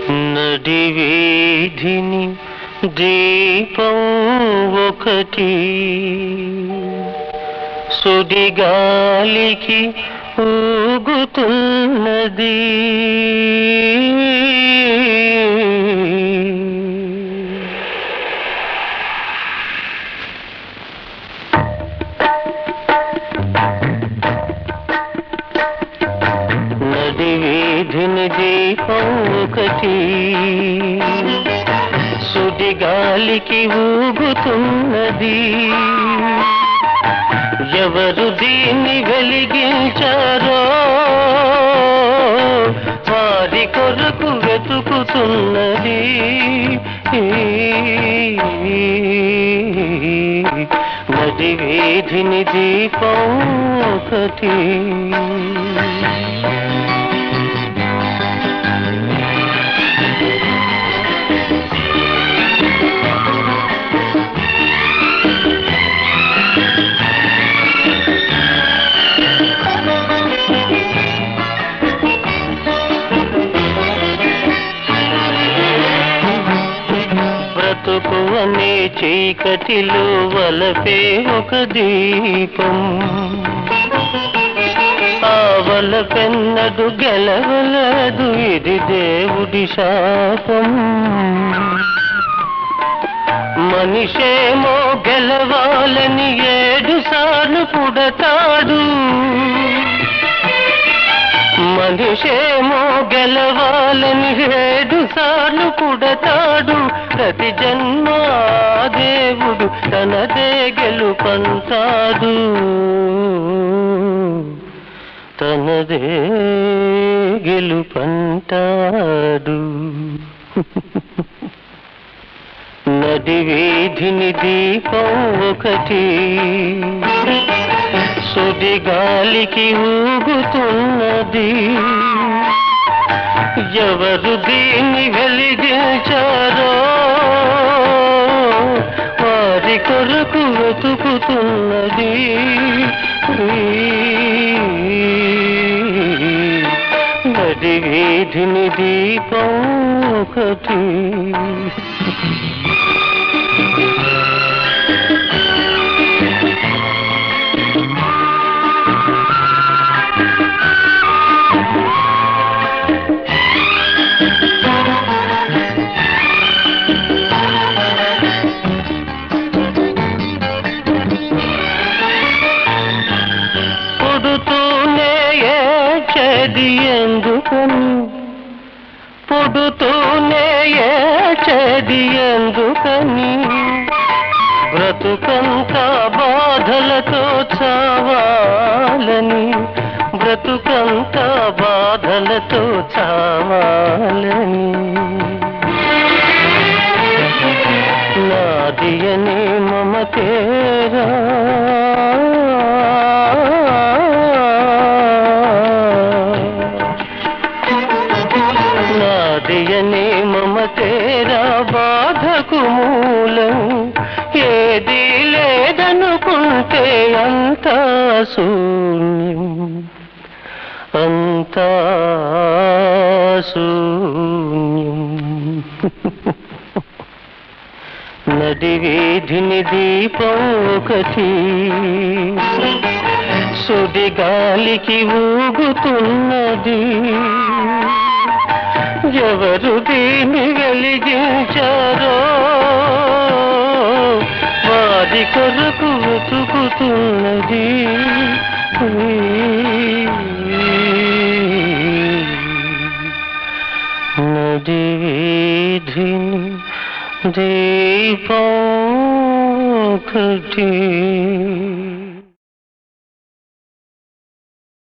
నడి వీధిని దీపం ఒకటి సుడిగాలికి ఊగుతున్నది నది వీధిని దీపం ఒకటి సుడిగాలికి ఊగుతున్నది ఎవరు దీన్ని వెలిగించారో వారి కొరకు వెతుకుతున్నది నది వీధిని దీపం ఒకటి బ్రతుకు అనే చీకటిలో వలపే ఒక దీపం ఆ వలపెన్నడు గెలవలదు ఇది దేవుడి శాపం మనిషేమో గెలవాలని ఏడు సార్లు పుడతాడు మనిషేమో గెలవాలని ఏడు సార్లు పుడతాడు ప్రతి జన్మ ఆ దేవుడు తనదే గెలుపంటాడు తనదే గెలుపంటాడు నది వీధిని దీపం ఒకటి సుడిగాలికి ఊగుతున్నది ఎవరు దీన్ని వెలిగించారో వారి కొరకు వెతుకుతున్నది నది వీధిని దీపం ఒకటి పుడుతూనే ఏడ్చేది ఎందుకని పుడుతూనే ఏడ్చేది ఎందుకని బ్రతుకంతా బాధలతో చావాలని బ్రతుకంతా బాధలతో చావాలని నాది అని మమతేరా నాది అని మమతేరా బాధకు మూలం ఏది లేదనుకుంటే అంతా శూన్యం అంతా శూన్యం నది వీధిని దీపం ఒకటి సుడిగాలికి ఊగుతున్నది ఎవరు దీన్ని వెలిగించారో వారి కొరకు వెతుకుతున్నది నది వీధిని దీపం ఒకటి